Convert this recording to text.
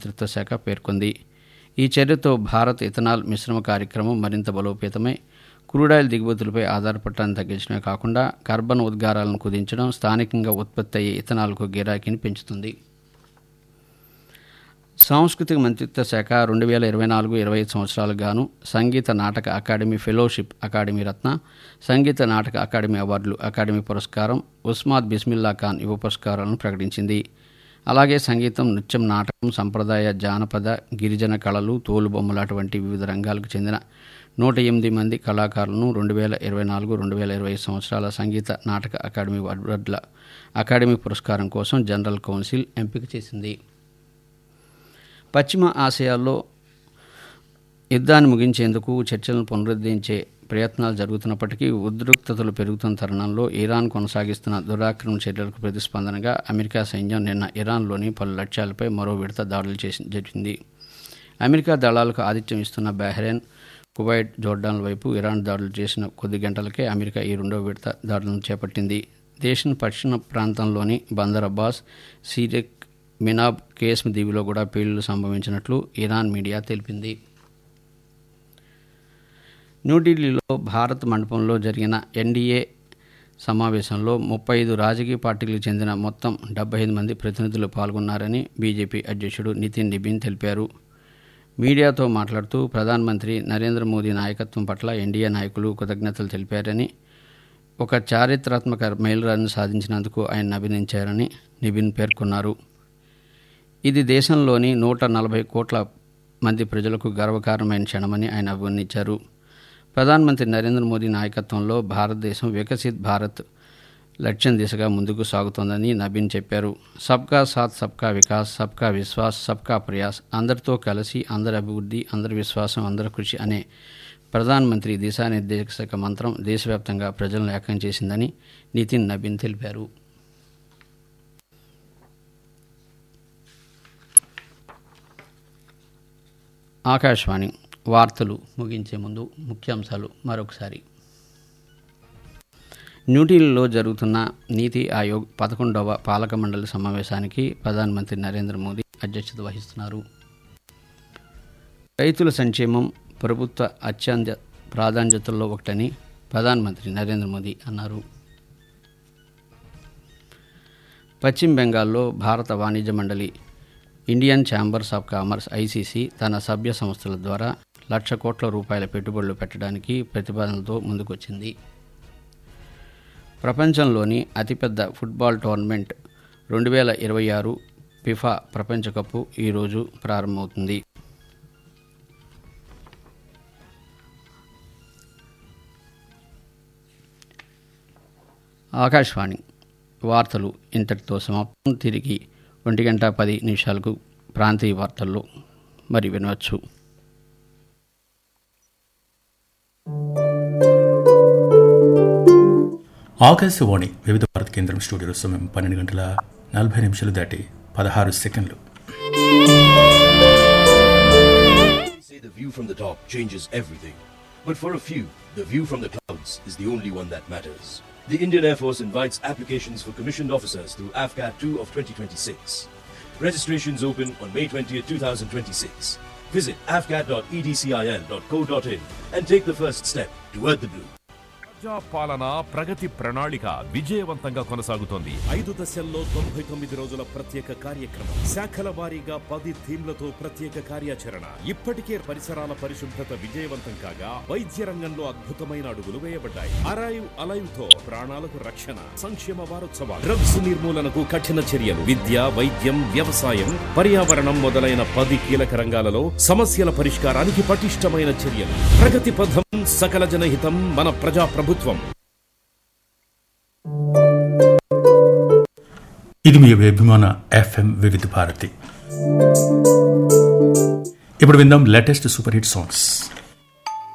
మంత్రిత్వ శాఖ పేర్కొంది ఈ చర్యతో భారత్ ఇథనాల్ మిశ్రమ కార్యక్రమం మరింత బలోపేతమై క్రూడాయిల్ దిగుమతులపై ఆధారపడటాన్ని తగ్గించడమే కాకుండా కార్బన్ ఉద్గారాలను కుదించడం స్థానికంగా ఉత్పత్తి అయ్యే ఇథనాల్కు గిరాకీని పెంచుతుంది సాంస్కృతిక మంత్రిత్వ శాఖ రెండు వేల ఇరవై నాలుగు ఇరవై ఐదు సంవత్సరాలకు గాను Sangeet Natak academy fellowship academy Ratna Sangeet Natak academy అవార్డులు అకాడమీ పురస్కారం ఉస్మాద్ బిస్మిల్లా ఖాన్ యువ పురస్కారాలను ప్రకటించింది అలాగే సంగీతం నృత్యం నాటకం సంప్రదాయ జానపద గిరిజన కళలు తోలుబొమ్మలాట వంటి వివిధ రంగాలకు చెందిన నూట ఎనిమిది మంది కళాకారులను రెండు వేల ఇరవై నాలుగు రెండు వేల ఇరవై సంవత్సరాల సంగీత నాటక అకాడమీ అవార్డుల అకాడమీ పురస్కారం కోసం జనరల్ కౌన్సిల్ ఎంపిక చేసింది పశ్చిమ ఆసియాలో యుద్ధాన్ని ముగించేందుకు చర్చలను పునరుద్ధరించే ప్రయత్నాలు జరుగుతున్నప్పటికీ ఉద్రిక్తతలు పెరుగుతున్న తరుణంలో ఇరాన్ కొనసాగిస్తున్న దురాక్రమణ చర్యలకు ప్రతిస్పందనగా అమెరికా సైన్యం నిన్న ఇరాన్లోని పలు లక్ష్యాలపై మరో విడత దాడులు చేసి జరిగింది అమెరికా దళాలకు ఆతిథ్యం ఇస్తున్న బహ్రెయిన్ కువైట్ జోర్డాన్ల వైపు ఇరాన్ దాడులు చేసిన కొద్ది గంటలకే అమెరికా ఈ రెండో విడత దాడులను చేపట్టింది దేశం పశ్చిమ ప్రాంతంలోని బందర్ అబ్బాస్ సీరెక్ మినాబ్ కేస్మ్ దీవిలో కూడా పేలుళ్లు సంభవించినట్లు ఇరాన్ మీడియా తెలిపింది న్యూఢిల్లీలో భారత్ మండపంలో జరిగిన ఎన్డీఏ సమావేశంలో ముప్పై ఐదు రాజకీయ పార్టీలకు చెందిన మొత్తం డెబ్బై ఐదు మంది ప్రతినిధులు పాల్గొన్నారని బీజేపీ అధ్యక్షుడు నితిన్ నిబిన్ తెలిపారు మీడియాతో మాట్లాడుతూ ప్రధానమంత్రి నరేంద్ర మోదీ నాయకత్వం పట్ల ఎన్డీఏ నాయకులు కృతజ్ఞతలు తెలిపారని ఒక చారిత్రాత్మక మైలురాయిని సాధించినందుకు ఆయన అభినందించారని నిబిన్ పేర్కొన్నారు ఇది దేశంలోని నూట నలభై కోట్ల మంది ప్రజలకు గర్వకారణమైన క్షణమని ఆయన అభివర్ణించారు ప్రధానమంత్రి నరేంద్ర మోదీ నాయకత్వంలో భారతదేశం వికసిత్ భారత్ లక్ష్యం దిశగా ముందుకు సాగుతోందని నబీన్ చెప్పారు సబ్కా సాత్ సబ్కా వికాస్ సబ్కా విశ్వాస్ సబ్కా ప్రయాస్ అందరితో కలిసి అందరి అభివృద్ధి అందరి విశ్వాసం అందరి కృషి అనే ప్రధానమంత్రి దిశానిర్దేశక మంత్రం దేశవ్యాప్తంగా ప్రజలను ఏకం చేసిందని నితిన్ నబీన్ తెలిపారు ఆకాశవాణి వార్తలు ముగించే ముందు ముఖ్యాంశాలు మరొకసారి న్యూఢిల్లీలో జరుగుతున్న నీతి ఆయోగ్ పదకొండవ పాలక మండలి సమావేశానికి ప్రధానమంత్రి నరేంద్ర మోదీ అధ్యక్షత వహిస్తున్నారు రైతుల సంక్షేమం ప్రభుత్వ అత్యంత ప్రాధాన్యతల్లో ఒకటని ప్రధానమంత్రి నరేంద్ర మోదీ అన్నారు పశ్చిమ బెంగాల్లో భారత వాణిజ్య మండలి Indian chambers of commerce ICC తన సభ్య సంస్థల ద్వారా లక్ష కోట్ల రూపాయల పెట్టుబడులు పెట్టడానికి ప్రతిపాదనలతో ముందుకొచ్చింది ప్రపంచంలోని అతిపెద్ద ఫుట్బాల్ టోర్నమెంట్ రెండు వేల ఇరవై ఆరు ఫిఫా ప్రపంచ కప్పు ఈరోజు ప్రారంభమవుతుంది ఆకాశవాణి వార్తలు ఇంతటితో సమాప్తం తిరిగి ఒంటి గంట పది నిమిషాలకు ప్రాంతీయ వార్తల్లో మరి వినవచ్చు ఆకాశవాణి వివిధ భారత కేంద్రం స్టూడియోలో సమయం పన్నెండు గంటల నలభై నిమిషాలు దాటి పదహారు సెకండ్లు say the view from the top changes everything. But for a few, the view from the clouds is the only one that matters. The Indian Air Force invites applications for commissioned officers through AFCAT 2 of 2026. Registrations open on May 20th, 2026. Visit afcat.edcil.co.in and take the first step toward the blue. ప్రజా పాలన ప్రగతి ప్రణాళిక విజయవంతంగా కొనసాగుతోంది ఐదు దశల్లో తొంభై తొమ్మిది రోజుల ప్రత్యేక కార్యక్రమం శాఖల వారీగా పది థీమ్లతో ప్రత్యేక కార్యాచరణ ఇప్పటికే పరిసరాల పరిశుభ్రత విజయవంతం కాగా వైద్య రంగంలో అద్భుతమైన అడుగులు వేయబడ్డాయి అరైవ్ అలైవ్ తో ప్రాణాలకు రక్షణ సంక్షేమ వారోత్సవాలు డ్రగ్స్ నిర్మూలనకు కఠిన చర్యలు విద్య వైద్యం వ్యవసాయం పర్యావరణం మొదలైన పది కీలక రంగాలలో సమస్యల పరిష్కారానికి పటిష్టమైన చర్యలు ప్రగతి పథం సకల జనహితం మన ప్రజా ప్రభుత్వం ఇది మీ అభిమాన ఎఫ్ఎం వివిధ భారతి ఇప్పుడు విందాం లేటెస్ట్ సూపర్ హిట్ సాంగ్స్